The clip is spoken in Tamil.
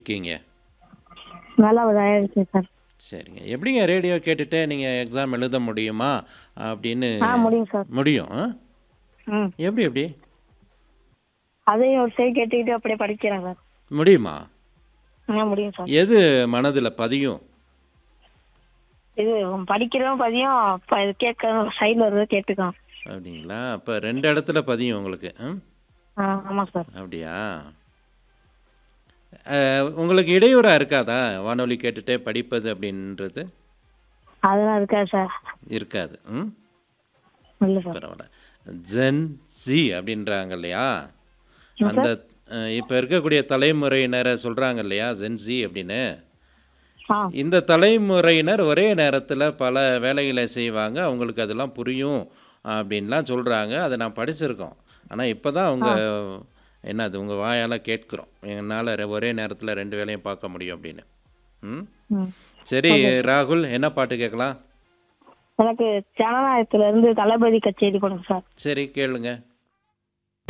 இருக்கீங்க நல்லா இருக்கு சார் சரிங்க எப்படிங்க ரேடியோ கேட்டுட்டு நீங்கள் எக்ஸாம் எழுத முடியுமா அப்படின்னு ஆ முடியும் சார் முடியும் ஆ? ம் எப்படி எப்படி அதையும் ஒரு சைடு கேட்டுக்கிட்டு அப்படியே படிக்கிறேன் சார் முடியுமா ஆ முடியும் சார் எது மனதில் பதியும் இது படிக்கிறதும் பதியும் ப- கேட்க சைடில் வருது கேட்டுக்கலாம் அப்படிங்களா அப்போ ரெண்டு இடத்துல பதியும் உங்களுக்கு ம்? ஆ ஆமாம் சார் அப்படியா அஹ், உங்களுக்கு இடையூறாக இருக்காதா வானொலி கேட்டுட்டே படிப்பது அப்படின்றது அதெல்லாம் இருக்கா சார் இருக்காது ம் இல்லை சார் பரவாயில்ல ஜென் ஜி அப்படின்றாங்க இல்லையா அந்த இப்போ இருக்கக்கூடிய தலைமுறையினரை சொல்கிறாங்க இல்லையா ஜென் ஜி அப்படின்னு ஆ இந்த தலைமுறையினர் ஒரே நேரத்தில் பல வேலைகளை செய்வாங்க அவங்களுக்கு அதெல்லாம் புரியும் அப்படின்லாம் சொல்கிறாங்க அதை நான் படிச்சிருக்கோம் ஆனால் இப்போ தான் அவங்க என்னது உங்கள் வாயால் கேட்குறோம் என்னால் ஒரே நேரத்தில் ரெண்டு வேலையும் பார்க்க முடியும் அப்படின்னு ம் ம் சரி ராகுல் என்ன பாட்டு கேட்கலாம் எனக்கு ஜனநாயகத்துல இருந்து தளபதி கச்சேரி கொடுங்க சார் சரி கேளுங்க